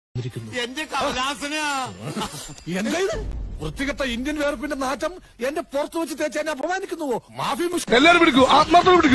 എന്റെ കമലാസനാ എന്താ ഇത് വൃത്തികെട്ട ഇന്ത്യൻ വേർപ്പിന്റെ നാറ്റം എന്റെ പുറത്ത് വെച്ച് തേച്ച് എന്നെ അപമാനിക്കുന്നുവോ മാഫി മുഷ് എല്ലാരും പിടിക്കൂ ആത്മാർത്ഥം പിടിക്കൂ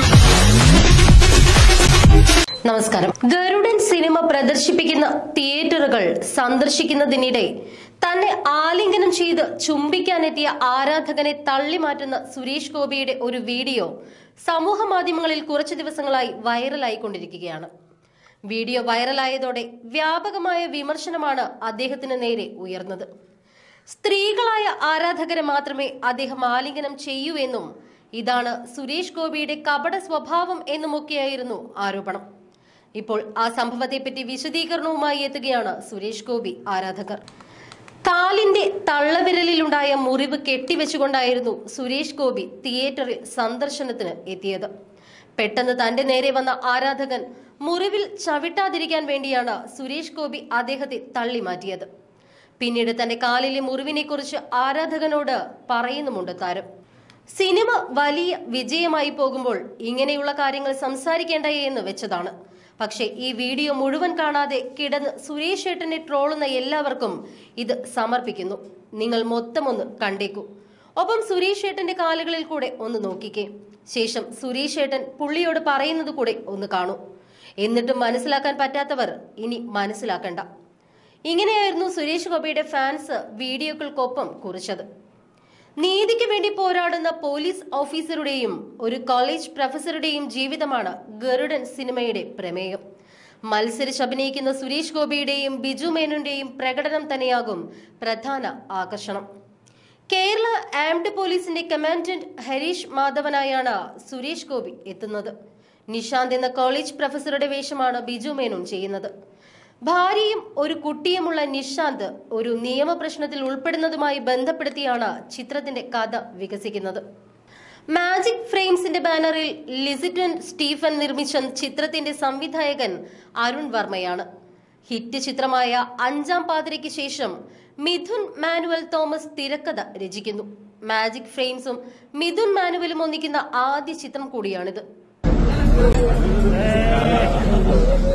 നമസ്കാരം ഗരുഡൻ സിനിമ പ്രദർശിപ്പിക്കുന്ന തിയേറ്ററുകൾ സന്ദർശിക്കുന്നതിനിടെ തന്നെ ആലിംഗനം ചെയ്ത് ചുംബിക്കാനെത്തിയ ആരാധകനെ തള്ളിമാറ്റുന്ന സുരേഷ് ഗോപിയുടെ ഒരു വീഡിയോ സമൂഹ മാധ്യമങ്ങളിൽ കുറച്ചു ദിവസങ്ങളായി വൈറലായിക്കൊണ്ടിരിക്കുകയാണ് വീഡിയോ വൈറലായതോടെ വ്യാപകമായ വിമർശനമാണ് അദ്ദേഹത്തിന് നേരെ ഉയർന്നത് സ്ത്രീകളായ ആരാധകരെ മാത്രമേ അദ്ദേഹം ആലിംഗനം ചെയ്യൂ എന്നും ഇതാണ് സുരേഷ് ഗോപിയുടെ കപട സ്വഭാവം എന്നുമൊക്കെയായിരുന്നു ആരോപണം ഇപ്പോൾ ആ സംഭവത്തെപ്പറ്റി വിശദീകരണവുമായി എത്തുകയാണ് സുരേഷ് ഗോപി ആരാധകർ കാലിന്റെ തള്ളവിരലിലുണ്ടായ മുറിവ് കെട്ടിവെച്ചുകൊണ്ടായിരുന്നു സുരേഷ് ഗോപി തിയേറ്ററിൽ സന്ദർശനത്തിന് എത്തിയത് പെട്ടെന്ന് തന്റെ നേരെ വന്ന ആരാധകൻ മുറിവിൽ ചവിട്ടാതിരിക്കാൻ വേണ്ടിയാണ് സുരേഷ് ഗോപി അദ്ദേഹത്തെ തള്ളി മാറ്റിയത് പിന്നീട് തന്റെ കാലിലെ മുറിവിനെ കുറിച്ച് ആരാധകനോട് പറയുന്നുമുണ്ട് താരം സിനിമ വലിയ വിജയമായി പോകുമ്പോൾ ഇങ്ങനെയുള്ള കാര്യങ്ങൾ സംസാരിക്കേണ്ട എന്ന് വെച്ചതാണ് പക്ഷേ ഈ വീഡിയോ മുഴുവൻ കാണാതെ കിടന്ന് സുരേഷ് ഏട്ടനെ ട്രോളുന്ന എല്ലാവർക്കും ഇത് സമർപ്പിക്കുന്നു നിങ്ങൾ മൊത്തം ഒന്ന് കണ്ടേക്കൂ ഒപ്പം സുരേഷ് ഏട്ടന്റെ കാലുകളിൽ കൂടെ ഒന്ന് നോക്കിക്കേ ശേഷം സുരേഷ് ഏട്ടൻ പുള്ളിയോട് പറയുന്നത് കൂടെ ഒന്ന് കാണൂ എന്നിട്ടും മനസ്സിലാക്കാൻ പറ്റാത്തവർ ഇനി മനസ്സിലാക്കണ്ട ഇങ്ങനെയായിരുന്നു സുരേഷ് ഗോപിയുടെ ഫാൻസ് വീഡിയോകൾക്കൊപ്പം കുറിച്ചത് നീതിക്ക് വേണ്ടി പോരാടുന്ന പോലീസ് ഓഫീസറുടെയും ഒരു കോളേജ് പ്രൊഫസറുടെയും ജീവിതമാണ് ഗരുഡൻ സിനിമയുടെ പ്രമേയം മത്സരിച്ച് അഭിനയിക്കുന്ന സുരേഷ് ഗോപിയുടെയും ബിജു മേനോന്റെയും പ്രകടനം തന്നെയാകും പ്രധാന ആകർഷണം കേരള ആംഡ് പോലീസിന്റെ കമാൻഡന്റ് ഹരീഷ് മാധവനായാണ് സുരേഷ് ഗോപി എത്തുന്നത് നിഷാന്ത് എന്ന കോളേജ് പ്രൊഫസറുടെ വേഷമാണ് ബിജു മേനോൻ ചെയ്യുന്നത് ഭാര്യയും ഒരു കുട്ടിയുമുള്ള നിഷാന്ത് ഒരു നിയമപ്രശ്നത്തിൽ ഉൾപ്പെടുന്നതുമായി ബന്ധപ്പെടുത്തിയാണ് ചിത്രത്തിന്റെ കഥ വികസിക്കുന്നത് മാജിക് ഫ്രെയിംസിന്റെ ബാനറിൽ ലിസിറ്റൻ സ്റ്റീഫൻ നിർമ്മിച്ച ചിത്രത്തിന്റെ സംവിധായകൻ അരുൺ വർമ്മയാണ് ഹിറ്റ് ചിത്രമായ അഞ്ചാം പാതിരയ്ക്ക് ശേഷം മിഥുൻ മാനുവൽ തോമസ് തിരക്കഥ രചിക്കുന്നു മാജിക് ഫ്രെയിംസും മിഥുൻ മാനുവലും ഒന്നിക്കുന്ന ആദ്യ ചിത്രം കൂടിയാണിത്